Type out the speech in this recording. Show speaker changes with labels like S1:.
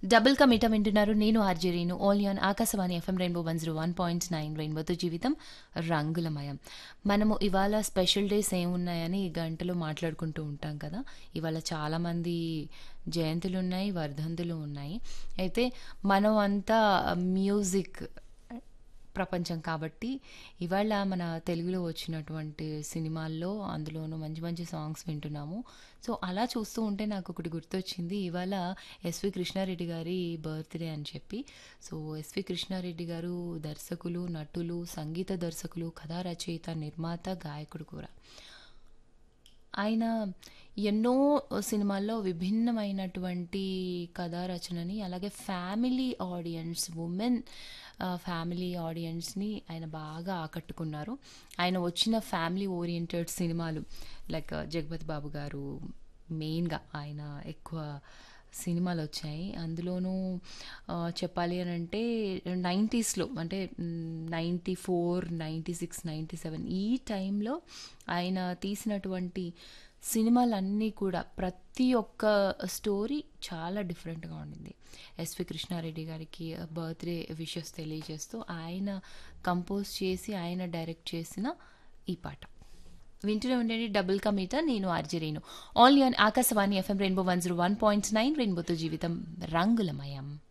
S1: double కమిట వింటున్నారు నేను ఆర్జరీను ఓలియాన్ Akashvani FM rainbow one zero one point nine రెయిన్బోతో జీవితం రంగులమయం మనము ఇవాళ స్పెషల్ డేస్ ఏమున్నాయని ఈ గంటలో మాట్లాడుకుంటూ ఉంటాం కదా ఇవాళ చాలామంది జయంతులు ఉన్నాయి వర్ధంతులు ఉన్నాయి అయితే మనం అంతా మ్యూజిక్ ప్రపంచం కాబట్టి ఇవాళ మన తెలుగులో వచ్చినటువంటి సినిమాల్లో అందులోనూ మంచి మంచి సాంగ్స్ వింటున్నాము సో అలా చూస్తూ ఉంటే నాకు ఒకటి గుర్తొచ్చింది ఇవాళ ఎస్వి కృష్ణారెడ్డి గారి బర్త్డే అని చెప్పి సో ఎస్వి కృష్ణారెడ్డి గారు దర్శకులు నటులు సంగీత దర్శకులు కథా రచయిత నిర్మాత గాయకుడు కూడా ఆయన ఎన్నో సినిమాల్లో విభిన్నమైనటువంటి కథా రచనని అలాగే ఫ్యామిలీ ఆడియన్స్ ఉమెన్ ఫ్యామిలీ ఆడియన్స్ని ఆయన బాగా ఆకట్టుకున్నారు ఆయన వచ్చిన ఫ్యామిలీ ఓరియంటెడ్ సినిమాలు లైక్ జగపతి బాబు గారు మెయిన్గా ఆయన ఎక్కువ సినిమాలు వచ్చాయి అందులోనూ చెప్పాలి అని అంటే నైంటీస్లో అంటే ninety four ninety six ninety seven ఈ టైంలో ఆయన తీసినటువంటి సినిమాలన్నీ కూడా ప్రతి ఒక్క స్టోరీ చాలా డిఫరెంట్గా ఉండింది ఎస్వి కృష్ణారెడ్డి గారికి బర్త్డే విషెస్ తెలియజేస్తూ ఆయన కంపోజ్ చేసి ఆయన డైరెక్ట్ చేసిన ఈ పాట వింటూనే ఉండండి డబుల్ కమీట నేను ఆర్జరీను ఆల్ ఆన్ Akashvani FM rainbow one zero one point nine రెయిన్బోతో జీవితం రంగులమయం